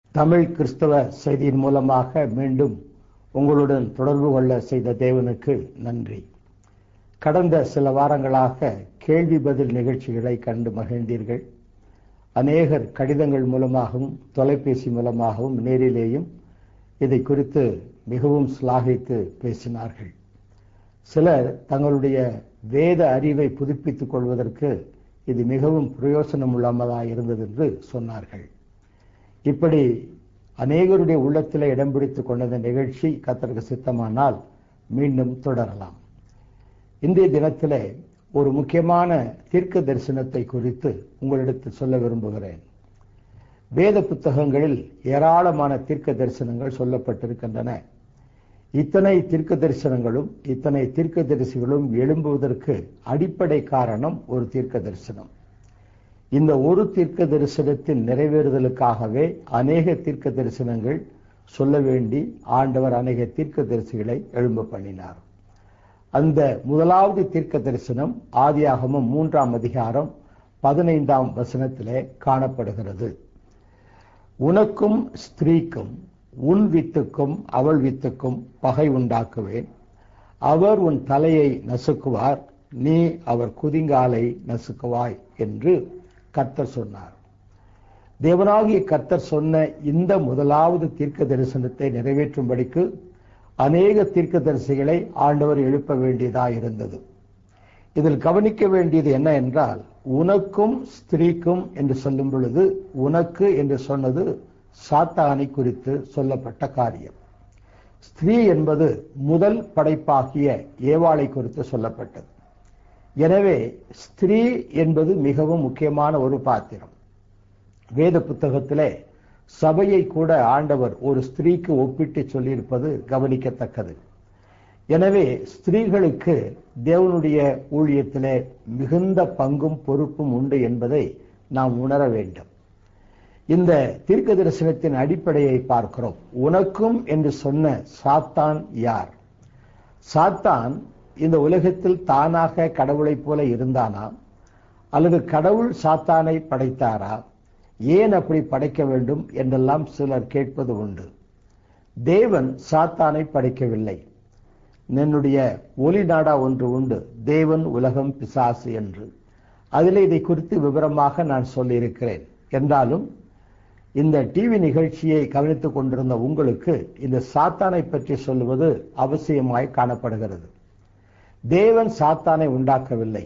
தமிழ் கிறிஸ்தவ செய்தியின் மூலமாக மீண்டும் உங்களுடன் தொடர்பு கொள்ள செய்த தேவனுக்கு நன்றி கடந்த சில வாரங்களாக கேள்வி பதில் நிகழ்ச்சிகளை கண்டு மகிழ்ந்தீர்கள் அநேகர் கடிதங்கள் மூலமாகவும் தொலைபேசி மூலமாகவும் நேரிலேயும் இதை குறித்து மிகவும் சிலாகித்து பேசினார்கள் சிலர் தங்களுடைய வேத அறிவை புதுப்பித்துக் கொள்வதற்கு இது மிகவும் பிரயோசனம் உள்ளதாக இருந்தது என்று சொன்னார்கள் இப்படி அநேகருடைய உள்ளத்தில் இடம் பிடித்துக் கொண்ட நிகழ்ச்சி கத்தருக்கு சித்தமானால் மீண்டும் தொடரலாம் இன்றைய தினத்திலே ஒரு முக்கியமான தீர்க்க தரிசனத்தை குறித்து உங்களிடத்தில் சொல்ல விரும்புகிறேன் வேத புத்தகங்களில் ஏராளமான தீர்க்க தரிசனங்கள் சொல்லப்பட்டிருக்கின்றன இத்தனை தீர்க்க தரிசனங்களும் இத்தனை தீர்க்க தரிசிகளும் எழும்புவதற்கு அடிப்படை காரணம் ஒரு தீர்க்க தரிசனம் இந்த ஒரு தீர்க்க தரிசனத்தின் நிறைவேறுதலுக்காகவே அநேக தீர்க்க தரிசனங்கள் சொல்ல வேண்டி ஆண்டவர் அநேக தீர்க்க தரிசிகளை எழும்ப பண்ணினார் அந்த முதலாவது தீர்க்க தரிசனம் ஆதியாகமும் மூன்றாம் அதிகாரம் பதினைந்தாம் வசனத்திலே காணப்படுகிறது உனக்கும் ஸ்திரீக்கும் உன் வித்துக்கும் அவள் வித்துக்கும் பகை உண்டாக்குவேன் அவர் உன் தலையை நசுக்குவார் நீ அவர் குதிங்காலை நசுக்குவாய் என்று கர்த்தர் சொன்னார் தேவனாகிய கர்த்தர் சொன்ன இந்த முதலாவது தீர்க்க தரிசனத்தை நிறைவேற்றும்படிக்கு அநேக தீர்க்க தரிசிகளை ஆண்டவர் எழுப்ப வேண்டியதாக இருந்தது இதில் கவனிக்க வேண்டியது என்ன என்றால் உனக்கும் ஸ்திரீக்கும் என்று சொல்லும் பொழுது உனக்கு என்று சொன்னது சாத்தானை குறித்து சொல்லப்பட்ட காரியம் ஸ்திரீ என்பது முதல் படைப்பாகிய ஏவாளை குறித்து சொல்லப்பட்டது எனவே ஸ்திரீ என்பது மிகவும் முக்கியமான ஒரு பாத்திரம் வேத புத்தகத்திலே சபையை கூட ஆண்டவர் ஒரு ஸ்திரீக்கு ஒப்பிட்டு சொல்லியிருப்பது கவனிக்கத்தக்கது எனவே ஸ்திரீகளுக்கு தேவனுடைய ஊழியத்திலே மிகுந்த பங்கும் பொறுப்பும் உண்டு என்பதை நாம் உணர வேண்டும் இந்த தீர்க்க தரிசனத்தின் அடிப்படையை பார்க்கிறோம் உனக்கும் என்று சொன்ன சாத்தான் யார் சாத்தான் இந்த உலகத்தில் தானாக கடவுளைப் போல இருந்தானா அல்லது கடவுள் சாத்தானை படைத்தாரா ஏன் அப்படி படைக்க வேண்டும் என்றெல்லாம் சிலர் கேட்பது உண்டு தேவன் சாத்தானை படைக்கவில்லை என்னுடைய ஒலி நாடா ஒன்று உண்டு தேவன் உலகம் பிசாசு என்று அதில் இதை குறித்து விவரமாக நான் சொல்லியிருக்கிறேன் என்றாலும் இந்த டிவி நிகழ்ச்சியை கவனித்துக் கொண்டிருந்த உங்களுக்கு இந்த சாத்தானை பற்றி சொல்லுவது அவசியமாய் காணப்படுகிறது தேவன் சாத்தானை உண்டாக்கவில்லை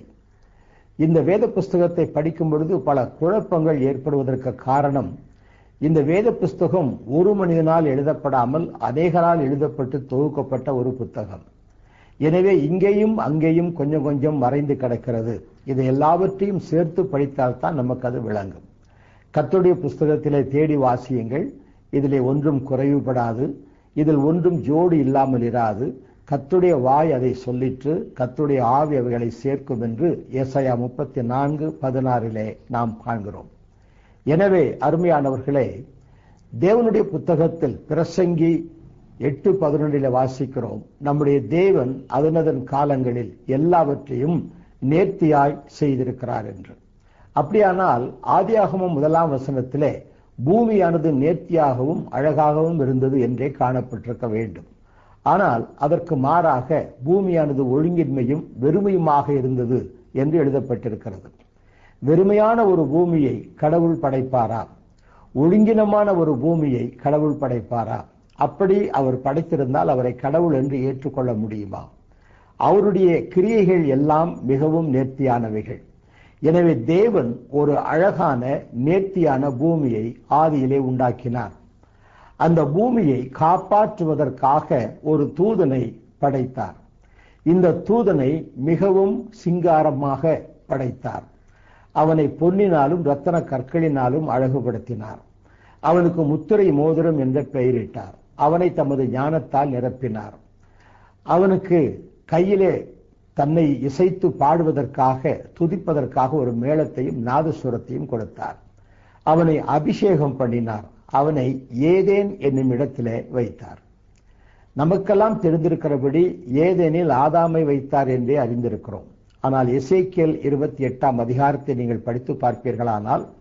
இந்த வேத புஸ்தகத்தை படிக்கும் பொழுது பல குழப்பங்கள் ஏற்படுவதற்கு காரணம் இந்த வேத புஸ்தகம் ஒரு மனிதனால் எழுதப்படாமல் அநேகரால் எழுதப்பட்டு தொகுக்கப்பட்ட ஒரு புத்தகம் எனவே இங்கேயும் அங்கேயும் கொஞ்சம் கொஞ்சம் மறைந்து கிடக்கிறது இதை எல்லாவற்றையும் சேர்த்து படித்தால்தான் நமக்கு அது விளங்கும் கத்துடைய புஸ்தகத்திலே தேடி வாசியுங்கள் இதிலே ஒன்றும் குறைவுபடாது இதில் ஒன்றும் ஜோடு இல்லாமல் இராது கத்துடைய வாய் அதை சொல்லிற்று கத்துடைய ஆவி அவைகளை சேர்க்கும் என்று ஏசையா முப்பத்தி நான்கு பதினாறிலே நாம் காண்கிறோம் எனவே அருமையானவர்களே தேவனுடைய புத்தகத்தில் பிரசங்கி எட்டு பதினொன்றில வாசிக்கிறோம் நம்முடைய தேவன் அதனதன் காலங்களில் எல்லாவற்றையும் நேர்த்தியாய் செய்திருக்கிறார் என்று அப்படியானால் ஆதியாகமும் முதலாம் வசனத்திலே பூமியானது நேர்த்தியாகவும் அழகாகவும் இருந்தது என்றே காணப்பட்டிருக்க வேண்டும் ஆனால் அதற்கு மாறாக பூமியானது ஒழுங்கின்மையும் வெறுமையுமாக இருந்தது என்று எழுதப்பட்டிருக்கிறது வெறுமையான ஒரு பூமியை கடவுள் படைப்பாரா ஒழுங்கினமான ஒரு பூமியை கடவுள் படைப்பாரா அப்படி அவர் படைத்திருந்தால் அவரை கடவுள் என்று ஏற்றுக்கொள்ள முடியுமா அவருடைய கிரியைகள் எல்லாம் மிகவும் நேர்த்தியானவைகள் எனவே தேவன் ஒரு அழகான நேர்த்தியான பூமியை ஆதியிலே உண்டாக்கினார் அந்த பூமியை காப்பாற்றுவதற்காக ஒரு தூதனை படைத்தார் இந்த தூதனை மிகவும் சிங்காரமாக படைத்தார் அவனை பொன்னினாலும் ரத்தன கற்களினாலும் அழகுபடுத்தினார் அவனுக்கு முத்திரை மோதிரம் என்ற பெயரிட்டார் அவனை தமது ஞானத்தால் நிரப்பினார் அவனுக்கு கையிலே தன்னை இசைத்து பாடுவதற்காக துதிப்பதற்காக ஒரு மேளத்தையும் நாதசுரத்தையும் கொடுத்தார் அவனை அபிஷேகம் பண்ணினார் அவனை ஏதேன் என்னும் இடத்திலே வைத்தார் நமக்கெல்லாம் தெரிந்திருக்கிறபடி ஏதேனில் ஆதாமை வைத்தார் என்றே அறிந்திருக்கிறோம் ஆனால் எசேக்கியல் இருபத்தி எட்டாம் அதிகாரத்தை நீங்கள் படித்து பார்ப்பீர்களானால்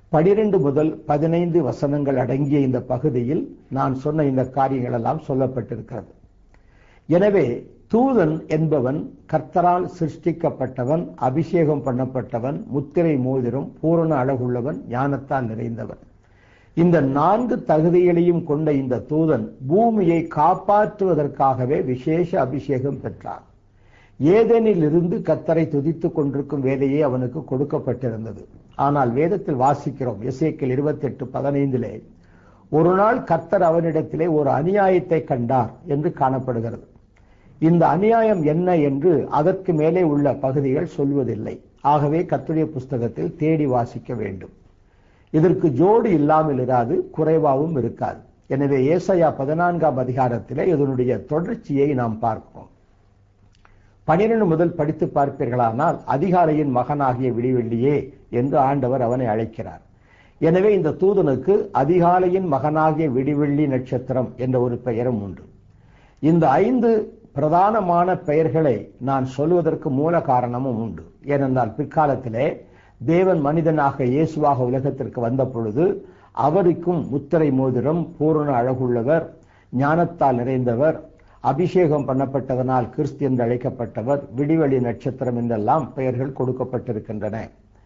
பனிரெண்டு முதல் பதினைந்து வசனங்கள் அடங்கிய இந்த பகுதியில் நான் சொன்ன இந்த காரியங்கள் எல்லாம் சொல்லப்பட்டிருக்கிறது எனவே தூதன் என்பவன் கர்த்தரால் சிருஷ்டிக்கப்பட்டவன் அபிஷேகம் பண்ணப்பட்டவன் முத்திரை மோதிரம் பூரண அழகுள்ளவன் ஞானத்தால் நிறைந்தவன் இந்த நான்கு தகுதிகளையும் கொண்ட இந்த தூதன் பூமியை காப்பாற்றுவதற்காகவே விசேஷ அபிஷேகம் பெற்றான் ஏதேனில் இருந்து கத்தரை துதித்துக் கொண்டிருக்கும் வேலையே அவனுக்கு கொடுக்கப்பட்டிருந்தது ஆனால் வேதத்தில் வாசிக்கிறோம் எசேக்கில் இருபத்தி எட்டு பதினைந்திலே ஒரு நாள் கர்த்தர் அவனிடத்திலே ஒரு அநியாயத்தை கண்டார் என்று காணப்படுகிறது இந்த அநியாயம் என்ன என்று அதற்கு மேலே உள்ள பகுதிகள் சொல்வதில்லை ஆகவே கத்துடைய புஸ்தகத்தில் தேடி வாசிக்க வேண்டும் இதற்கு ஜோடு இல்லாமல் இராது குறைவாகவும் இருக்காது எனவே ஏசையா பதினான்காம் அதிகாரத்திலே இதனுடைய தொடர்ச்சியை நாம் பார்க்கிறோம் பனிரெண்டு முதல் படித்து பார்ப்பீர்களானால் அதிகாலையின் மகனாகிய விடிவெள்ளியே என்று ஆண்டவர் அவனை அழைக்கிறார் எனவே இந்த தூதனுக்கு அதிகாலையின் மகனாகிய விடிவெள்ளி நட்சத்திரம் என்ற ஒரு பெயரும் உண்டு இந்த ஐந்து பிரதானமான பெயர்களை நான் சொல்வதற்கு மூல காரணமும் உண்டு ஏனென்றால் பிற்காலத்திலே தேவன் மனிதனாக இயேசுவாக உலகத்திற்கு வந்த பொழுது அவருக்கும் முத்திரை மோதிரம் பூரண அழகுள்ளவர் ஞானத்தால் நிறைந்தவர் அபிஷேகம் பண்ணப்பட்டதனால் கிறிஸ்து என்று அழைக்கப்பட்டவர் விடிவெளி நட்சத்திரம் என்றெல்லாம் பெயர்கள் கொடுக்கப்பட்டிருக்கின்றன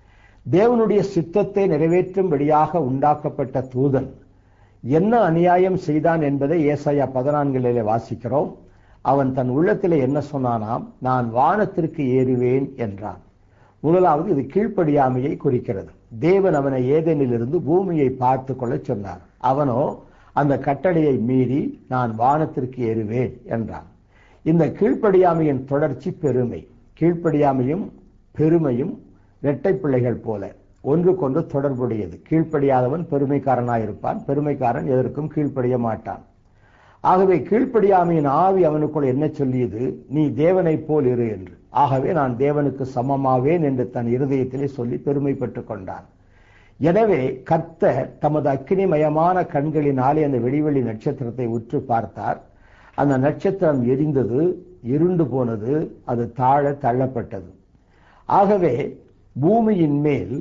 தேவனுடைய சித்தத்தை நிறைவேற்றும்படியாக உண்டாக்கப்பட்ட தூதன் என்ன அநியாயம் செய்தான் என்பதை ஏசாயா பதினான்கிலே வாசிக்கிறோம் அவன் தன் உள்ளத்திலே என்ன சொன்னானாம் நான் வானத்திற்கு ஏறுவேன் என்றான் முதலாவது இது கீழ்ப்படியாமையை குறிக்கிறது தேவன் அவனை ஏதேனிலிருந்து பூமியை பார்த்து கொள்ள சொன்னார் அவனோ அந்த கட்டளையை மீறி நான் வானத்திற்கு ஏறுவேன் என்றான் இந்த கீழ்ப்படியாமையின் தொடர்ச்சி பெருமை கீழ்ப்படியாமையும் பெருமையும் இரட்டை பிள்ளைகள் போல ஒன்றுக்கொன்று தொடர்புடையது கீழ்ப்படியாதவன் பெருமைக்காரனாயிருப்பான் பெருமைக்காரன் எதற்கும் கீழ்ப்படிய மாட்டான் ஆகவே கீழ்ப்படியாமையின் ஆவி அவனுக்குள் என்ன சொல்லியது நீ தேவனைப் போல் இரு என்று ஆகவே நான் தேவனுக்கு சமமாவேன் என்று தன் இருதயத்திலே சொல்லி பெருமைப்பட்டுக் கொண்டான் எனவே கர்த்தர் தமது அக்கினிமயமான கண்களினாலே அந்த வெடிவெளி நட்சத்திரத்தை உற்று பார்த்தார் அந்த நட்சத்திரம் எரிந்தது இருண்டு போனது அது தாழ தள்ளப்பட்டது ஆகவே பூமியின் மேல்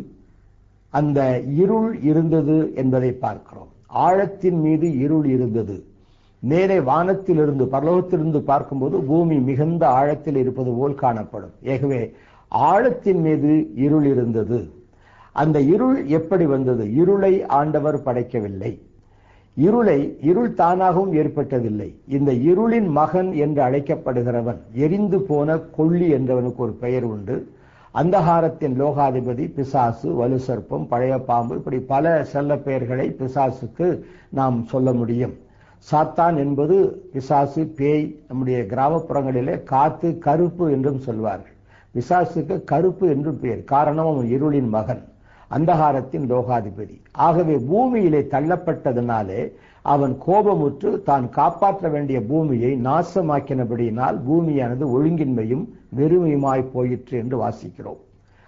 அந்த இருள் இருந்தது என்பதை பார்க்கிறோம் ஆழத்தின் மீது இருள் இருந்தது மேலே வானத்திலிருந்து பரலோகத்திலிருந்து பார்க்கும்போது பூமி மிகுந்த ஆழத்தில் இருப்பது போல் காணப்படும் ஆகவே ஆழத்தின் மீது இருள் இருந்தது அந்த இருள் எப்படி வந்தது இருளை ஆண்டவர் படைக்கவில்லை இருளை இருள் தானாகவும் ஏற்பட்டதில்லை இந்த இருளின் மகன் என்று அழைக்கப்படுகிறவன் எரிந்து போன கொள்ளி என்றவனுக்கு ஒரு பெயர் உண்டு அந்தகாரத்தின் லோகாதிபதி பிசாசு வலுசர்ப்பம் பழைய பாம்பு இப்படி பல செல்ல பெயர்களை பிசாசுக்கு நாம் சொல்ல முடியும் சாத்தான் என்பது பிசாசு பேய் நம்முடைய கிராமப்புறங்களிலே காத்து கருப்பு என்றும் சொல்வார்கள் பிசாசுக்கு கருப்பு என்றும் பெயர் காரணம் அவன் இருளின் மகன் அந்தகாரத்தின் லோகாதிபதி ஆகவே பூமியிலே தள்ளப்பட்டதனாலே அவன் கோபமுற்று தான் காப்பாற்ற வேண்டிய பூமியை நாசமாக்கினபடியினால் பூமியானது ஒழுங்கின்மையும் வெறுமையுமாய் போயிற்று என்று வாசிக்கிறோம்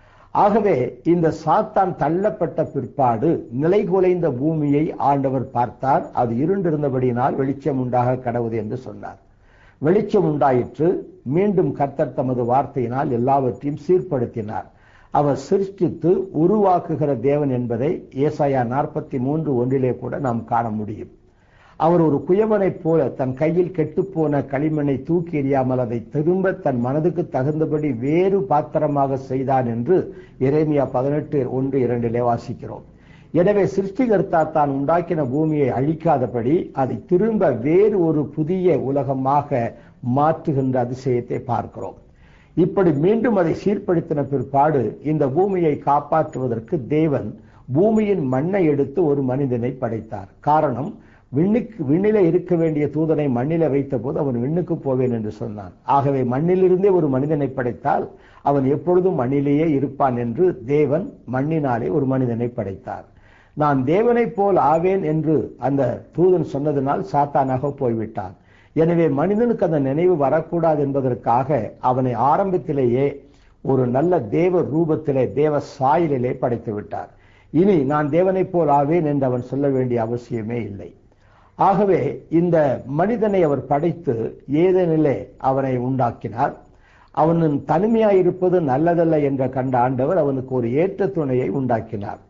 ஆகவே இந்த சாத்தான் தள்ளப்பட்ட பிற்பாடு நிலைகுலைந்த பூமியை ஆண்டவர் பார்த்தார் அது இருண்டிருந்தபடியினால் வெளிச்சம் உண்டாக கடவுது என்று சொன்னார் வெளிச்சம் உண்டாயிற்று மீண்டும் கர்த்தர் தமது வார்த்தையினால் எல்லாவற்றையும் சீர்படுத்தினார் அவர் சிருஷ்டித்து உருவாக்குகிற தேவன் என்பதை ஏசாயா நாற்பத்தி மூன்று ஒன்றிலே கூட நாம் காண முடியும் அவர் ஒரு குயவனைப் போல தன் கையில் கெட்டுப்போன களிமண்ணை தூக்கி எறியாமல் அதை திரும்ப தன் மனதுக்கு தகுந்தபடி வேறு பாத்திரமாக செய்தான் என்று இறைமையா பதினெட்டு ஒன்று இரண்டிலே வாசிக்கிறோம் எனவே சிருஷ்டிகர்த்தா தான் உண்டாக்கின பூமியை அழிக்காதபடி அதை திரும்ப வேறு ஒரு புதிய உலகமாக மாற்றுகின்ற அதிசயத்தை பார்க்கிறோம் இப்படி மீண்டும் அதை சீர்படுத்தின பிற்பாடு இந்த பூமியை காப்பாற்றுவதற்கு தேவன் பூமியின் மண்ணை எடுத்து ஒரு மனிதனை படைத்தார் காரணம் விண்ணுக்கு விண்ணில இருக்க வேண்டிய தூதனை மண்ணில வைத்த போது அவன் விண்ணுக்கு போவேன் என்று சொன்னான் ஆகவே மண்ணிலிருந்தே ஒரு மனிதனை படைத்தால் அவன் எப்பொழுதும் மண்ணிலேயே இருப்பான் என்று தேவன் மண்ணினாலே ஒரு மனிதனை படைத்தார் நான் தேவனைப் போல் ஆவேன் என்று அந்த தூதன் சொன்னதனால் சாத்தானாக போய்விட்டான் எனவே மனிதனுக்கு அந்த நினைவு வரக்கூடாது என்பதற்காக அவனை ஆரம்பத்திலேயே ஒரு நல்ல தேவ ரூபத்திலே தேவ சாயலிலே படைத்து விட்டார் இனி நான் தேவனைப் போல் ஆவேன் என்று அவன் சொல்ல வேண்டிய அவசியமே இல்லை ஆகவே இந்த மனிதனை அவர் படைத்து ஏதெனிலே அவனை உண்டாக்கினார் அவனின் தனிமையாயிருப்பது நல்லதல்ல என்ற கண்ட ஆண்டவர் அவனுக்கு ஒரு ஏற்ற துணையை உண்டாக்கினார்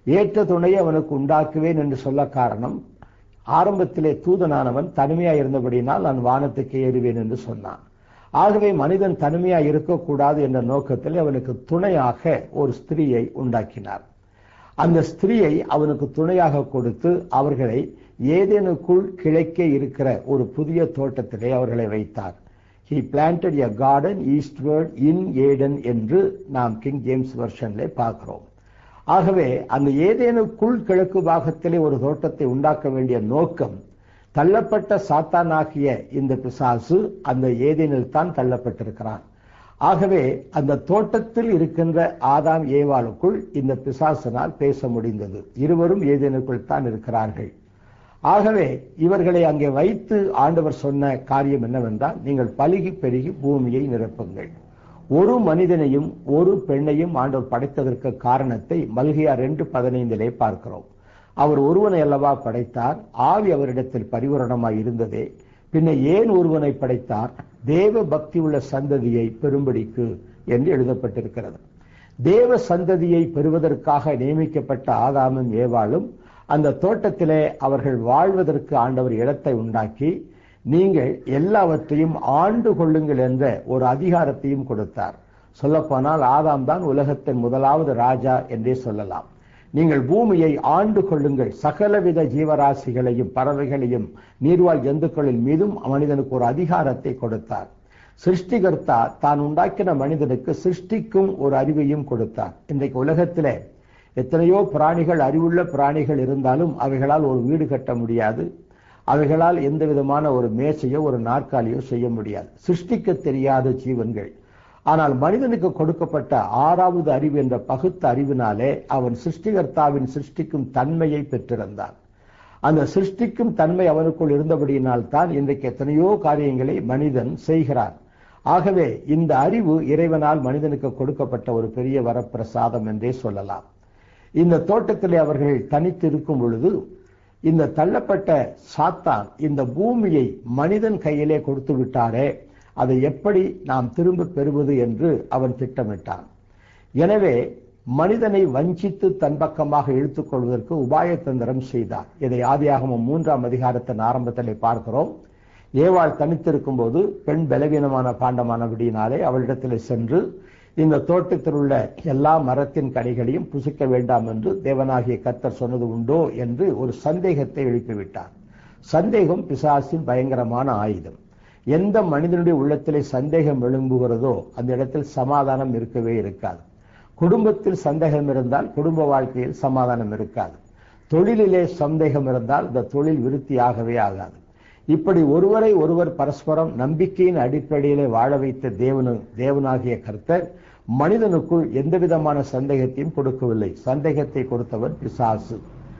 ஏற்ற துணையை அவனுக்கு உண்டாக்குவேன் என்று சொல்ல காரணம் ஆரம்பத்திலே தூதனானவன் தனிமையா இருந்தபடினால் நான் வானத்துக்கு ஏறுவேன் என்று சொன்னான் ஆகவே மனிதன் தனிமையா இருக்கக்கூடாது என்ற நோக்கத்தில் அவனுக்கு துணையாக ஒரு ஸ்திரீயை உண்டாக்கினார் அந்த ஸ்திரீயை அவனுக்கு துணையாக கொடுத்து அவர்களை ஏதேனுக்குள் கிழக்கே இருக்கிற ஒரு புதிய தோட்டத்திலே அவர்களை வைத்தார் he planted a garden eastward in Eden என்று நாம் கிங் ஜேம்ஸ் வெர்ஷன்ல பார்க்கிறோம் ஆகவே அந்த ஏதேனுக்குள் கிழக்கு பாகத்திலே ஒரு தோட்டத்தை உண்டாக்க வேண்டிய நோக்கம் தள்ளப்பட்ட சாத்தானாகிய இந்த பிசாசு அந்த ஏதேனில் தான் தள்ளப்பட்டிருக்கிறான் ஆகவே அந்த தோட்டத்தில் இருக்கின்ற ஆதாம் ஏவாளுக்குள் இந்த பிசாசனால் பேச முடிந்தது இருவரும் ஏதேனுக்குள் தான் இருக்கிறார்கள் ஆகவே இவர்களை அங்கே வைத்து ஆண்டவர் சொன்ன காரியம் என்னவென்றால் நீங்கள் பலுகி பெருகி பூமியை நிரப்புங்கள் ஒரு மனிதனையும் ஒரு பெண்ணையும் ஆண்டவர் படைத்ததற்கு காரணத்தை மல்கியா ரெண்டு பதினைந்திலே பார்க்கிறோம் அவர் ஒருவனை அல்லவா படைத்தார் ஆவி அவரிடத்தில் பரிவரணமாய் இருந்ததே பின்ன ஏன் ஒருவனை படைத்தார் தேவ பக்தி உள்ள சந்ததியை பெரும்படிக்கு என்று எழுதப்பட்டிருக்கிறது தேவ சந்ததியை பெறுவதற்காக நியமிக்கப்பட்ட ஆதாமும் ஏவாளும் அந்த தோட்டத்திலே அவர்கள் வாழ்வதற்கு ஆண்டவர் இடத்தை உண்டாக்கி நீங்கள் எல்லாவற்றையும் ஆண்டு கொள்ளுங்கள் என்ற ஒரு அதிகாரத்தையும் கொடுத்தார் சொல்லப்போனால் ஆதாம் தான் உலகத்தின் முதலாவது ராஜா என்றே சொல்லலாம் நீங்கள் பூமியை ஆண்டு கொள்ளுங்கள் சகலவித ஜீவராசிகளையும் பறவைகளையும் நீர்வாழ் ஜந்துக்களின் மீதும் மனிதனுக்கு ஒரு அதிகாரத்தை கொடுத்தார் சிருஷ்டிகர்த்தா தான் உண்டாக்கின மனிதனுக்கு சிருஷ்டிக்கும் ஒரு அறிவையும் கொடுத்தார் இன்றைக்கு உலகத்திலே எத்தனையோ பிராணிகள் அறிவுள்ள பிராணிகள் இருந்தாலும் அவைகளால் ஒரு வீடு கட்ட முடியாது அவைகளால் எந்த விதமான ஒரு மேசையோ ஒரு நாற்காலியோ செய்ய முடியாது சிருஷ்டிக்க தெரியாத ஜீவன்கள் ஆனால் மனிதனுக்கு கொடுக்கப்பட்ட ஆறாவது அறிவு என்ற பகுத்த அறிவினாலே அவன் சிருஷ்டிகர்த்தாவின் சிருஷ்டிக்கும் தன்மையை பெற்றிருந்தான் அந்த சிருஷ்டிக்கும் தன்மை அவனுக்குள் இருந்தபடியினால் தான் இன்றைக்கு எத்தனையோ காரியங்களை மனிதன் செய்கிறான் ஆகவே இந்த அறிவு இறைவனால் மனிதனுக்கு கொடுக்கப்பட்ட ஒரு பெரிய வரப்பிரசாதம் என்றே சொல்லலாம் இந்த தோட்டத்திலே அவர்கள் தனித்து இருக்கும் பொழுது இந்த தள்ளப்பட்ட சாத்தான் இந்த பூமியை மனிதன் கையிலே கொடுத்து விட்டாரே அதை எப்படி நாம் திரும்ப பெறுவது என்று அவன் திட்டமிட்டான் எனவே மனிதனை வஞ்சித்து தன் பக்கமாக இழுத்துக் கொள்வதற்கு உபாயத்தந்திரம் செய்தார் இதை ஆதியாகமம் மூன்றாம் அதிகாரத்தின் ஆரம்பத்திலே பார்க்கிறோம் ஏவாள் தனித்திருக்கும் போது பெண் பலவீனமான பாண்டமானபடியினாலே அவளிடத்திலே சென்று இந்த தோட்டத்தில் உள்ள எல்லா மரத்தின் கனிகளையும் புசிக்க வேண்டாம் என்று தேவனாகிய கர்த்தர் சொன்னது உண்டோ என்று ஒரு சந்தேகத்தை எழுப்பிவிட்டார் சந்தேகம் பிசாசின் பயங்கரமான ஆயுதம் எந்த மனிதனுடைய உள்ளத்திலே சந்தேகம் எழும்புகிறதோ அந்த இடத்தில் சமாதானம் இருக்கவே இருக்காது குடும்பத்தில் சந்தேகம் இருந்தால் குடும்ப வாழ்க்கையில் சமாதானம் இருக்காது தொழிலிலே சந்தேகம் இருந்தால் இந்த தொழில் விருத்தியாகவே ஆகாது இப்படி ஒருவரை ஒருவர் பரஸ்பரம் நம்பிக்கையின் அடிப்படையிலே வாழ வைத்த தேவனு தேவனாகிய கர்த்தர் மனிதனுக்குள் எந்த விதமான சந்தேகத்தையும் கொடுக்கவில்லை சந்தேகத்தை கொடுத்தவன் பிசாசு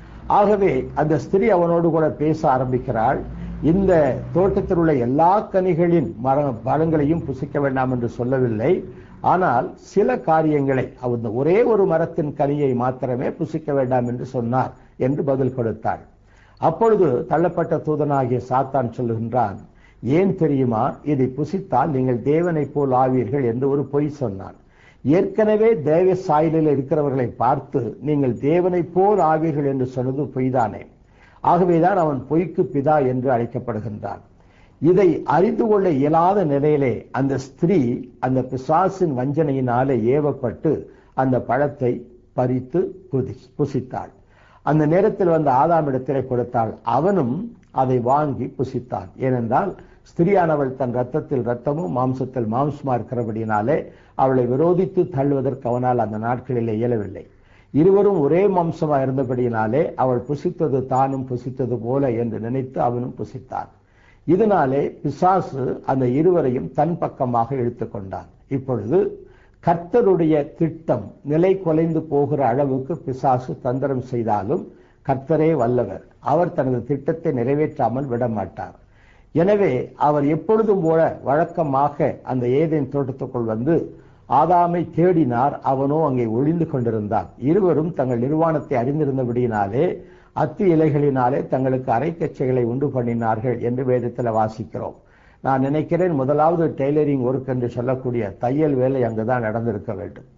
ஆகவே அந்த ஸ்திரீ அவனோடு கூட பேச ஆரம்பிக்கிறாள் இந்த தோட்டத்தில் உள்ள எல்லா கனிகளின் மர பழங்களையும் புசிக்க வேண்டாம் என்று சொல்லவில்லை ஆனால் சில காரியங்களை அந்த ஒரே ஒரு மரத்தின் கனியை மாத்திரமே புசிக்க வேண்டாம் என்று சொன்னார் என்று பதில் கொடுத்தாள் அப்பொழுது தள்ளப்பட்ட தூதனாகிய சாத்தான் சொல்லுகின்றான் ஏன் தெரியுமா இதை புசித்தால் நீங்கள் தேவனைப் போல் ஆவீர்கள் என்று ஒரு பொய் சொன்னான் ஏற்கனவே தேவ சாயலில் இருக்கிறவர்களை பார்த்து நீங்கள் தேவனைப் போல் ஆவீர்கள் என்று சொன்னது பொய்தானே ஆகவேதான் அவன் பொய்க்கு பிதா என்று அழைக்கப்படுகின்றான் இதை அறிந்து கொள்ள இயலாத நிலையிலே அந்த ஸ்திரீ அந்த பிசாசின் வஞ்சனையினாலே ஏவப்பட்டு அந்த பழத்தை பறித்து புதி புசித்தாள் அந்த நேரத்தில் வந்த ஆதாம் இடத்திலே கொடுத்தாள் அவனும் அதை வாங்கி புசித்தான் ஏனென்றால் ஸ்திரியானவள் தன் ரத்தத்தில் ரத்தமும் மாம்சத்தில் மாம்சமா இருக்கிறபடினாலே அவளை விரோதித்து தள்ளுவதற்கு அவனால் அந்த நாட்களிலே இயலவில்லை இருவரும் ஒரே மாம்சமா இருந்தபடியினாலே அவள் புசித்தது தானும் புசித்தது போல என்று நினைத்து அவனும் புசித்தான் இதனாலே பிசாசு அந்த இருவரையும் தன் பக்கமாக இழுத்துக் கொண்டான் இப்பொழுது கர்த்தருடைய திட்டம் நிலை குலைந்து போகிற அளவுக்கு பிசாசு தந்திரம் செய்தாலும் கர்த்தரே வல்லவர் அவர் தனது திட்டத்தை நிறைவேற்றாமல் விடமாட்டார் எனவே அவர் எப்பொழுதும் போல வழக்கமாக அந்த ஏதேன் தோட்டத்துக்குள் வந்து ஆதாமை தேடினார் அவனோ அங்கே ஒளிந்து கொண்டிருந்தான் இருவரும் தங்கள் நிர்வாணத்தை அறிந்திருந்தபடியினாலே அத்தி இலைகளினாலே தங்களுக்கு அரைக்கச்சைகளை உண்டு பண்ணினார்கள் என்று வேதத்தில் வாசிக்கிறோம் நான் நினைக்கிறேன் முதலாவது டெய்லரிங் ஒர்க் என்று சொல்லக்கூடிய தையல் வேலை அங்குதான் நடந்திருக்க வேண்டும்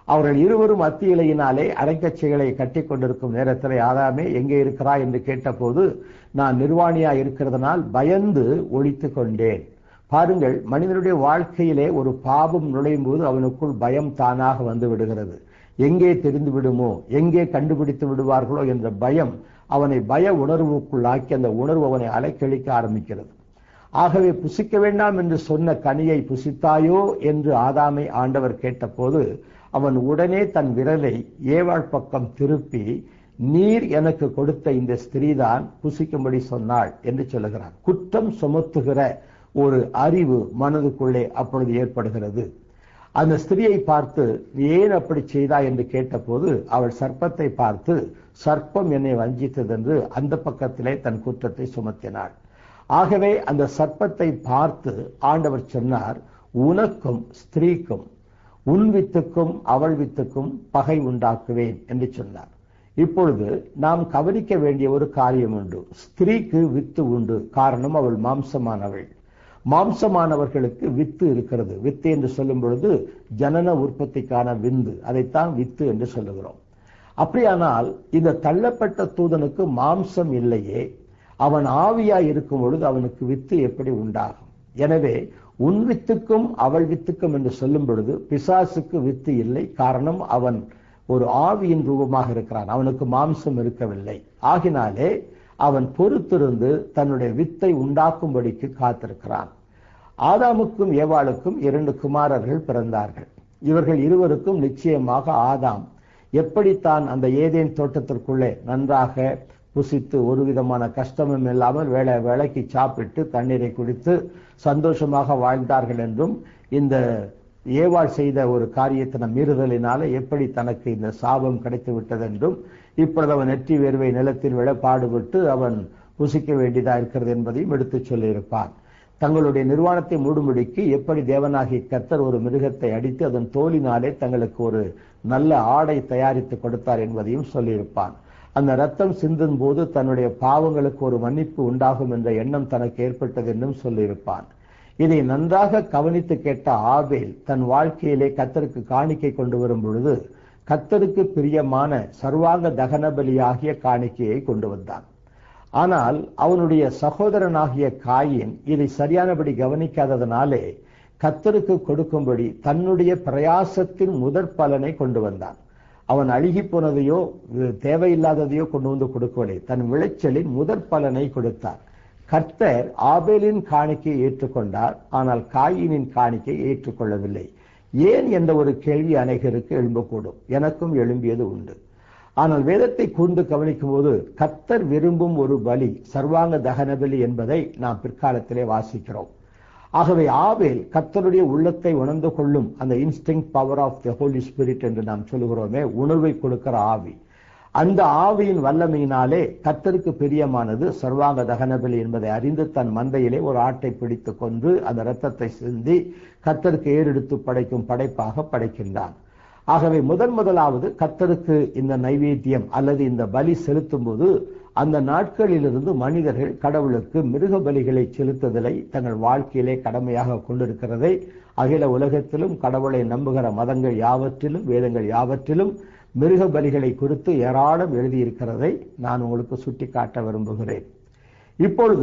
அவர்கள் இருவரும் அத்தி இலையினாலே அரைக்கச்சைகளை கட்டி கொண்டிருக்கும் நேரத்தில் ஆதாமே எங்கே இருக்கிறாய் என்று கேட்டபோது நான் நிர்வாணியா இருக்கிறதுனால் பயந்து ஒழித்து கொண்டேன் பாருங்கள் மனிதனுடைய வாழ்க்கையிலே ஒரு பாபம் நுழையும் போது அவனுக்குள் பயம் தானாக வந்து விடுகிறது எங்கே தெரிந்து விடுமோ எங்கே கண்டுபிடித்து விடுவார்களோ என்ற பயம் அவனை பய உணர்வுக்குள்ளாக்கி அந்த உணர்வு அவனை அலைக்கழிக்க ஆரம்பிக்கிறது ஆகவே புசிக்க வேண்டாம் என்று சொன்ன கனியை புசித்தாயோ என்று ஆதாமை ஆண்டவர் கேட்டபோது அவன் உடனே தன் விரலை ஏவாள் பக்கம் திருப்பி நீர் எனக்கு கொடுத்த இந்த ஸ்திரீதான் புசிக்கும்படி சொன்னாள் என்று சொல்லுகிறான் குற்றம் சுமத்துகிற ஒரு அறிவு மனதுக்குள்ளே அப்பொழுது ஏற்படுகிறது அந்த ஸ்திரியை பார்த்து நீ ஏன் அப்படி செய்தாய் என்று கேட்டபோது அவள் சர்ப்பத்தை பார்த்து சர்ப்பம் என்னை வஞ்சித்தது என்று அந்த பக்கத்திலே தன் குற்றத்தை சுமத்தினாள் ஆகவே அந்த சர்ப்பத்தை பார்த்து ஆண்டவர் சொன்னார் உனக்கும் ஸ்திரீக்கும் உன் வித்துக்கும் அவள் வித்துக்கும் பகை உண்டாக்குவேன் என்று சொன்னார் இப்பொழுது நாம் கவனிக்க வேண்டிய ஒரு காரியம் உண்டு ஸ்திரீக்கு வித்து உண்டு காரணம் அவள் மாம்சமானவள் மாம்சமானவர்களுக்கு வித்து இருக்கிறது வித்து என்று சொல்லும் பொழுது ஜனன உற்பத்திக்கான விந்து அதைத்தான் வித்து என்று சொல்லுகிறோம் அப்படியானால் இந்த தள்ளப்பட்ட தூதனுக்கு மாம்சம் இல்லையே அவன் ஆவியாய் இருக்கும் பொழுது அவனுக்கு வித்து எப்படி உண்டாகும் எனவே உன் வித்துக்கும் அவள் வித்துக்கும் என்று சொல்லும் பொழுது பிசாசுக்கு வித்து இல்லை காரணம் அவன் ஒரு ஆவியின் ரூபமாக இருக்கிறான் அவனுக்கு மாம்சம் இருக்கவில்லை ஆகினாலே அவன் பொறுத்திருந்து தன்னுடைய வித்தை உண்டாக்கும்படிக்கு காத்திருக்கிறான் ஆதாமுக்கும் ஏவாளுக்கும் இரண்டு குமாரர்கள் பிறந்தார்கள் இவர்கள் இருவருக்கும் நிச்சயமாக ஆதாம் எப்படித்தான் அந்த ஏதேன் தோட்டத்திற்குள்ளே நன்றாக புசித்து ஒரு விதமான கஷ்டமும் இல்லாமல் வேலை வேலைக்கு சாப்பிட்டு தண்ணீரை குடித்து சந்தோஷமாக வாழ்ந்தார்கள் என்றும் இந்த ஏவாள் செய்த ஒரு காரியத்தின மீறுதலினால எப்படி தனக்கு இந்த சாபம் கிடைத்து விட்டது என்றும் இப்பொழுது அவன் நெற்றி வேர்வை நிலத்தில் விழ பாடுபட்டு அவன் புசிக்க வேண்டியதா இருக்கிறது என்பதையும் எடுத்துச் சொல்லியிருப்பான் தங்களுடைய நிர்வாணத்தை மூடும்படிக்கு எப்படி தேவனாகிய கர்த்தர் ஒரு மிருகத்தை அடித்து அதன் தோலினாலே தங்களுக்கு ஒரு நல்ல ஆடை தயாரித்து கொடுத்தார் என்பதையும் சொல்லியிருப்பான் அந்த ரத்தம் சிந்தும் போது தன்னுடைய பாவங்களுக்கு ஒரு மன்னிப்பு உண்டாகும் என்ற எண்ணம் தனக்கு ஏற்பட்டது என்றும் சொல்லியிருப்பான் இதை நன்றாக கவனித்து கேட்ட ஆபேல் தன் வாழ்க்கையிலே கத்தருக்கு காணிக்கை கொண்டு வரும் பொழுது கத்தருக்கு பிரியமான சர்வாங்க தகன பலியாகிய காணிக்கையை கொண்டு வந்தான் ஆனால் அவனுடைய சகோதரனாகிய காயின் இதை சரியானபடி கவனிக்காததனாலே கத்தருக்கு கொடுக்கும்படி தன்னுடைய பிரயாசத்தின் முதற் பலனை கொண்டு வந்தான் அவன் அழுகி போனதையோ தேவையில்லாததையோ கொண்டு வந்து கொடுக்கவில்லை தன் விளைச்சலின் முதற் பலனை கொடுத்தார் கர்த்தர் ஆபேலின் காணிக்கை ஏற்றுக்கொண்டார் ஆனால் காயினின் காணிக்கை ஏற்றுக்கொள்ளவில்லை ஏன் என்ற ஒரு கேள்வி அநேகருக்கு எழும்பக்கூடும் எனக்கும் எழும்பியது உண்டு ஆனால் வேதத்தை கூர்ந்து கவனிக்கும் போது கத்தர் விரும்பும் ஒரு பலி சர்வாங்க தகன பலி என்பதை நாம் பிற்காலத்திலே வாசிக்கிறோம் ஆகவே ஆவேல் கத்தருடைய உள்ளத்தை உணர்ந்து கொள்ளும் அந்த instinct power of the Holy Spirit என்று நாம் சொல்லுகிறோமே உணர்வை கொடுக்கிற ஆவி அந்த ஆவியின் வல்லமையினாலே கத்தருக்கு பிரியமானது சர்வாங்க தகனபலி என்பதை அறிந்து தன் மந்தையிலே ஒரு ஆட்டை பிடித்து கொண்டு அந்த இரத்தத்தை சிந்தி கத்தருக்கு ஏறெடுத்து படைக்கும் படைப்பாக படைக்கின்றான் ஆகவே முதன் முதலாவது கத்தருக்கு இந்த நைவேத்தியம் அல்லது இந்த பலி செலுத்தும் போது அந்த நாட்களிலிருந்து மனிதர்கள் கடவுளுக்கு மிருக பலிகளை செலுத்துதலை தங்கள் வாழ்க்கையிலே கடமையாக கொண்டிருக்கிறதை அகில உலகத்திலும் கடவுளை நம்புகிற மதங்கள் யாவற்றிலும் வேதங்கள் யாவற்றிலும் மிருக பலிகளை குறித்து ஏராளம் எழுதியிருக்கிறதை நான் உங்களுக்கு சுட்டிக்காட்ட விரும்புகிறேன் இப்பொழுது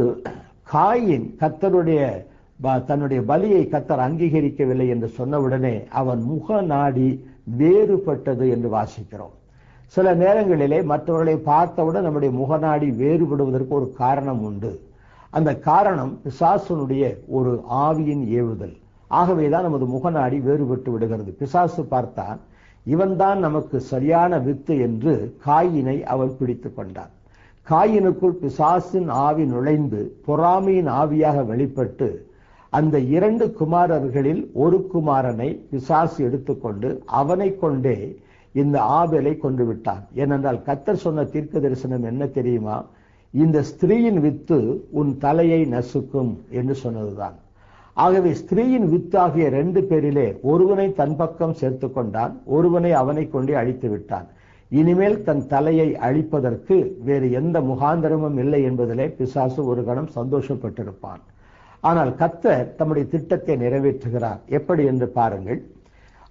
காயின் கத்தருடைய தன்னுடைய பலியை கத்தர் அங்கீகரிக்கவில்லை என்று சொன்னவுடனே அவன் முக நாடி வேறுபட்டது என்று வாசிக்கிறோம் சில நேரங்களிலே மற்றவர்களை பார்த்தவுடன் நம்முடைய முகநாடி வேறுபடுவதற்கு ஒரு காரணம் உண்டு அந்த காரணம் பிசாசனுடைய ஒரு ஆவியின் ஏவுதல் ஆகவேதான் நமது முகநாடி வேறுபட்டு விடுகிறது பிசாசு பார்த்தான் இவன்தான் நமக்கு சரியான வித்து என்று காயினை அவன் பிடித்து கொண்டான் காயினுக்குள் பிசாசின் ஆவி நுழைந்து பொறாமையின் ஆவியாக வெளிப்பட்டு அந்த இரண்டு குமாரர்களில் ஒரு குமாரனை பிசாசு எடுத்துக்கொண்டு அவனை கொண்டே இந்த ஆபேலை கொண்டு விட்டான் ஏனென்றால் கத்தர் சொன்ன தீர்க்க தரிசனம் என்ன தெரியுமா இந்த ஸ்திரீயின் வித்து உன் தலையை நசுக்கும் என்று சொன்னதுதான் ஆகவே ஸ்திரீயின் வித்தாகிய ரெண்டு பேரிலே ஒருவனை தன் பக்கம் சேர்த்து கொண்டான் ஒருவனை அவனை கொண்டே அழித்து விட்டான் இனிமேல் தன் தலையை அழிப்பதற்கு வேறு எந்த முகாந்திரமும் இல்லை என்பதிலே பிசாசு ஒரு கணம் சந்தோஷப்பட்டிருப்பான் ஆனால் கத்தர் தம்முடைய திட்டத்தை நிறைவேற்றுகிறார் எப்படி என்று பாருங்கள்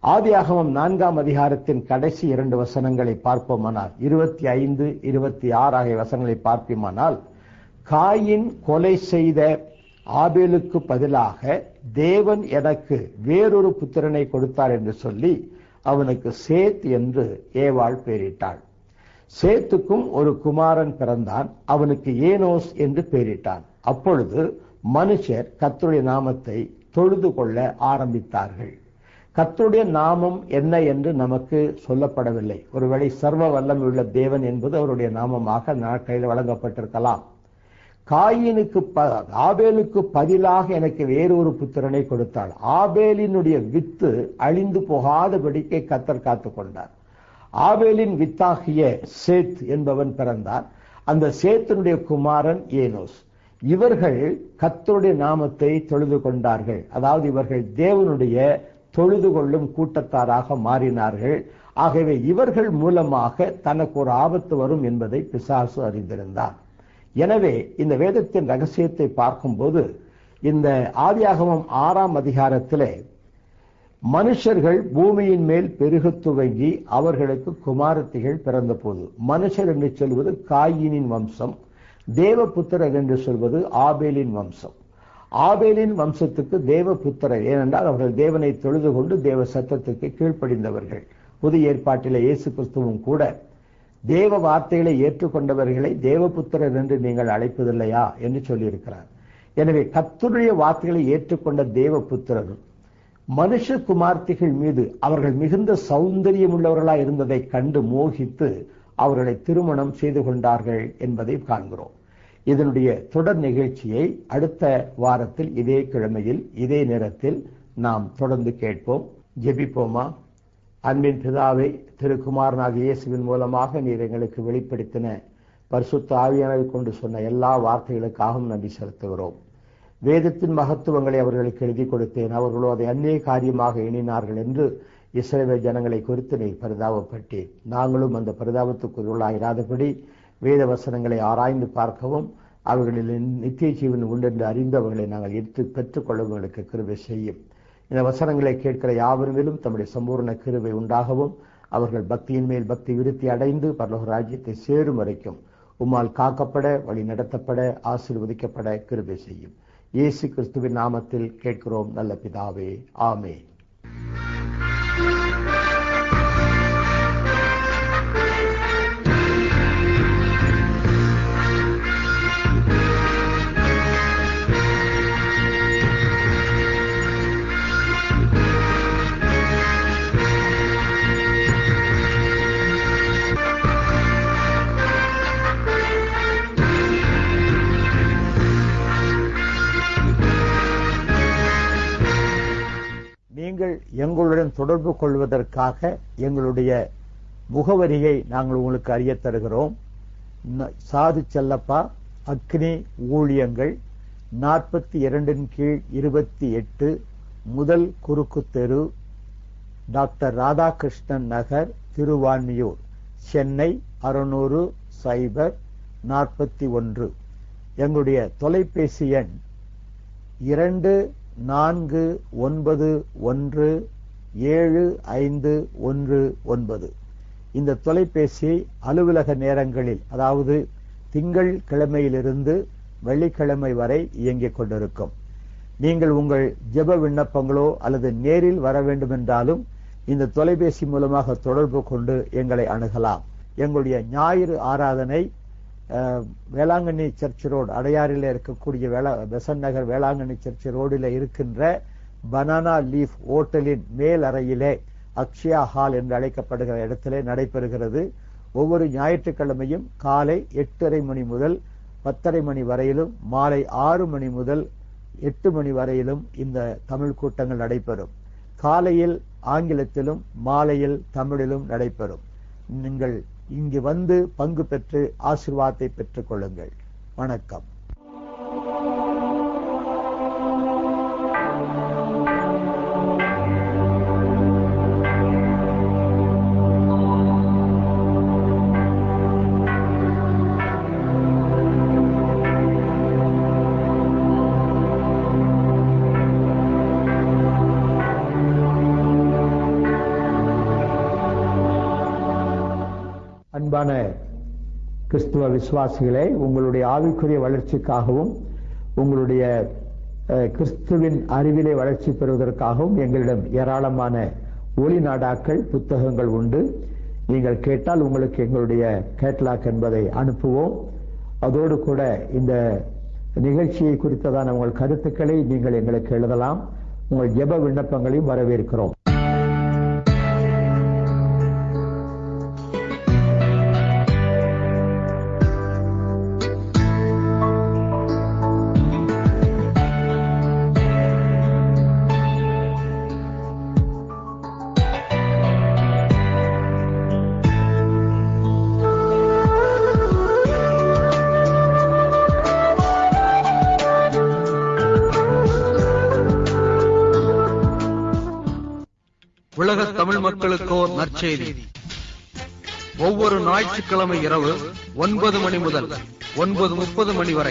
ஆதியாகமம் நான்காம் அதிகாரத்தின் கடைசி இரண்டு வசனங்களை பார்ப்போமானால் இருபத்தி ஐந்து இருபத்தி ஆறு ஆகிய வசனங்களை பார்ப்போமானால் காயின் கொலை செய்த ஆபேலுக்கு பதிலாக தேவன் எனக்கு வேறொரு புத்திரனை கொடுத்தார் என்று சொல்லி அவனுக்கு சேத் என்று ஏவாள் பெயரிட்டாள் சேத்துக்கும் ஒரு குமாரன் பிறந்தான் அவனுக்கு ஏனோஸ் என்று பெயரிட்டான் அப்பொழுது மனுஷர் கர்த்தருடைய நாமத்தை தொழுது கொள்ள ஆரம்பித்தார்கள் கர்த்தருடைய நாமம் என்ன என்று நமக்கு சொல்லப்படவில்லை ஒருவேளை சர்வ வல்லமை உள்ள தேவன் என்பது அவருடைய நாமமாக நாட்களில் வழங்கப்பட்டிருக்கலாம் காயினுக்கு ப- ஆபேலுக்கு பதிலாக எனக்கு வேறொரு புத்திரனை கொடுத்தாள் ஆபேலினுடைய வித்து அழிந்து போகாதபடிக்கு கத்தர் காத்துக் கொண்டார் ஆபேலின் வித்தாகிய சேத் என்பவன் பிறந்தார் அந்த சேத்தினுடைய குமாரன் ஏனோஸ் இவர்கள் கர்த்தருடைய நாமத்தை தொழுது கொண்டார்கள் அதாவது இவர்கள் தேவனுடைய தொழுது கொள்ளும் கூட்டத்தாராக மாறினார்கள் ஆகவே இவர்கள் மூலமாக தனக்கு ஒரு ஆபத்து வரும் என்பதை பிசாசு அறிந்திருந்தார் எனவே இந்த வேதத்தின் ரகசியத்தை பார்க்கும்போது இந்த ஆதியாகமம் ஆறாம் அதிகாரத்திலே மனுஷர்கள் பூமியின் மேல் பெருகத் துவங்கி அவர்களுக்கு குமாரத்திகள் பிறந்தபோது மனுஷர் என்று சொல்வது காயினின் வம்சம் தேவபுத்திரர் என்று சொல்வது ஆபேலின் வம்சம் ஆபேலின் வம்சத்துக்கு தேவபுத்திரர் ஏனென்றால் அவர்கள் தேவனை தொழுது கொண்டு தேவ சத்தத்துக்கு கீழ்ப்படிந்தவர்கள் புதிய ஏற்பாட்டிலே இயேசு கிறிஸ்துவும் கூட தேவ வார்த்தைகளை ஏற்றுக்கொண்டவர்களை தேவபுத்திரர் என்று நீங்கள் அழைப்பதில்லையா என்று சொல்லியிருக்கிறார் எனவே கர்த்தருடைய வார்த்தைகளை ஏற்றுக்கொண்ட தேவபுத்திரர் மனுஷ குமார்த்திகள் மீது அவர்கள் மிகுந்த சௌந்தரியம் உள்ளவர்களாய் இருந்ததை கண்டு மோகித்து அவர்களை திருமணம் செய்து கொண்டார்கள் என்பதை காண்கிறோம் இதனுடைய தொடர் நிகழ்ச்சியை அடுத்த வாரத்தில் இதே கிழமையில் இதே நேரத்தில் நாம் தொடர்ந்து கேட்போம் ஜெபிப்போமா அன்பின் பிதாவை திருக்குமாரனாக இயேசுவின் மூலமாக நீர் எங்களுக்கு வெளிப்படுத்தின பரிசுத்த ஆவியானவை கொண்டு சொன்ன எல்லா வார்த்தைகளுக்காகவும் நன்றி செலுத்துகிறோம் வேதத்தின் மகத்துவங்களை அவர்களுக்கு எழுதி கொடுத்தேன் அவர்களோ அதை அந்நிய காரியமாக எண்ணினார்கள் என்று இஸ்ரவேல் ஜனங்களை குறித்து நீர் பரிதாபப்பட்டீர் நாங்களும் அந்த பரிதாபத்துக்குள்ளாயிராதபடி வேத வசனங்களை ஆராய்ந்து பார்க்கவும் அவர்களில் நித்திய ஜீவன் உண்டென்று அறிந்தவர்களை நாங்கள் எடுத்து பெற்றுக்கொள்ளவர்களுக்கு கிருபை செய்யும் இந்த வசனங்களை கேட்கிற யாவரிலும் தம்முடைய சம்பூர்ண கிருபை உண்டாகவும் அவர்கள் பக்தியின் மேல் பக்தி விருத்தி அடைந்து பரலோக ராஜ்யத்தை சேரும் வரைக்கும் உம்மால் காக்கப்பட வழி நடத்தப்பட ஆசீர்வதிக்கப்பட கிருபை செய்யும் இயேசு கிறிஸ்துவின் நாமத்தில் கேட்கிறோம் நல்ல பிதாவே ஆமே நீங்கள் எங்களுடன் தொடர்பு கொள்வதற்காக எங்களுடைய முகவரியை நாங்கள் உங்களுக்கு அறியத் தருகிறோம் ந- சாது செல்லப்பா அக்னி ஊழியங்கள் நாற்பத்தி இரண்டின் கீழ் இருபத்தி எட்டு முதல் குறுக்கு தெரு டாக்டர் ராதாகிருஷ்ணன் நகர் திருவான்மியூர் சென்னை அறுநூறு சைபர் நாற்பத்தி ஒன்று எங்களுடைய தொலைபேசி எண் இரண்டு நான்கு ஒன்பது ஒன்று ஏழு ஐந்து ஒன்று ஒன்பது இந்த தொலைபேசியை அலுவலக நேரங்களில் அதாவது திங்கள் கிழமையிலிருந்து வெள்ளிக்கிழமை வரை இயங்கிக் கொண்டிருக்கும் நீங்கள் உங்கள் ஜெப விண்ணப்பங்களோ அல்லது நேரில் வர வேண்டும் என்றாலும் இந்த தொலைபேசி மூலமாக தொடர்பு கொண்டு எங்களை அணுகலாம் எங்களுடைய ஞாயிறு ஆராதனை அஹ், வேளாங்கண்ணி சர்ச் ரோடு அடையாறில் இருக்கக்கூடிய வேளா பெசன் நகர் வேளாங்கண்ணி சர்ச் ரோடில் இருக்கின்ற பனானா லீஃப் ஓட்டலின் மேல் அறையிலே அக்ஷயா ஹால் என்று அழைக்கப்படுகிற இடத்திலே நடைபெறுகிறது ஒவ்வொரு ஞாயிற்றுக்கிழமையும் காலை எட்டரை மணி முதல் பத்தரை மணி வரையிலும் மாலை ஆறு மணி முதல் எட்டு மணி வரையிலும் இந்த தமிழ் கூட்டங்கள் நடைபெறும் காலையில் ஆங்கிலத்திலும் மாலையில் தமிழிலும் நடைபெறும் நீங்கள் இங்கு வந்து பங்கு பெற்று ஆசீர்வாதத்தை பெற்றுக் கொள்ளுங்கள் வணக்கம் அன்பான கிறிஸ்துவ விசுவாசிகளே உங்களுடைய ஆவிக்குரிய வளர்ச்சிக்காகவும் உங்களுடைய அஹ், கிறிஸ்துவின் அறிவிலே வளர்ச்சி பெறுவதற்காகவும் எங்களிடம் ஏராளமான ஒளி நாடாக்கள் புத்தகங்கள் உண்டு நீங்கள் கேட்டால் உங்களுக்கு எங்களுடைய கேட்லாக் என்பதை அனுப்புவோம் அதோடு கூட இந்த நிகழ்ச்சியை குறித்ததான உங்கள் கருத்துக்களை நீங்கள் எங்களுக்கு எழுதலாம் உங்கள் ஜெப விண்ணப்பங்களையும் வரவேற்கிறோம் உலக தமிழ் மக்களுக்கோர் நற்செய்தி ஒவ்வொரு ஞாயிற்றுக்கிழமை இரவு ஒன்பது மணி முதல் ஒன்பது முப்பது மணி வரை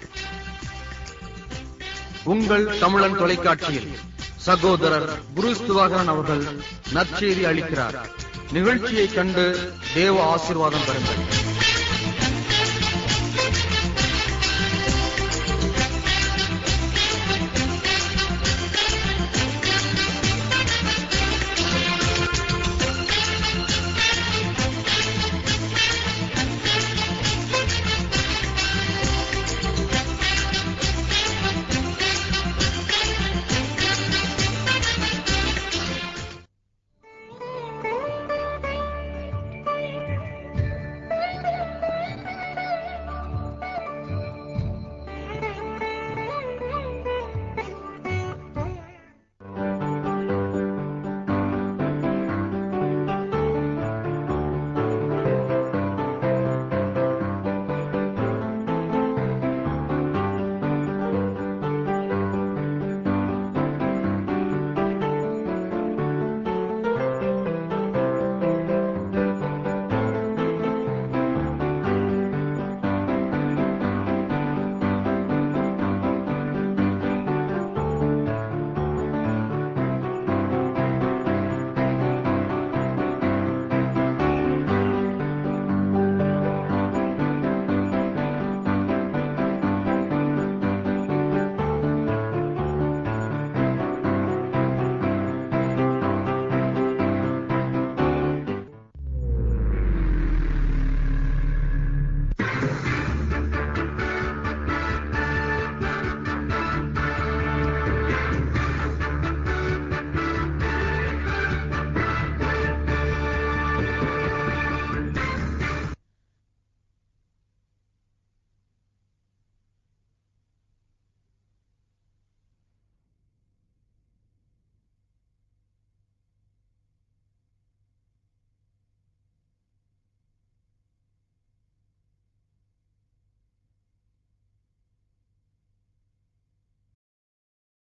உங்கள் தமிழன் தொலைக்காட்சியில் சகோதரர் புருஸ் திவாகரன் அவர்கள் நற்செய்தி அளிக்கிறார் நிகழ்ச்சியை கண்டு தேவ ஆசீர்வாதம் பெறுங்கள்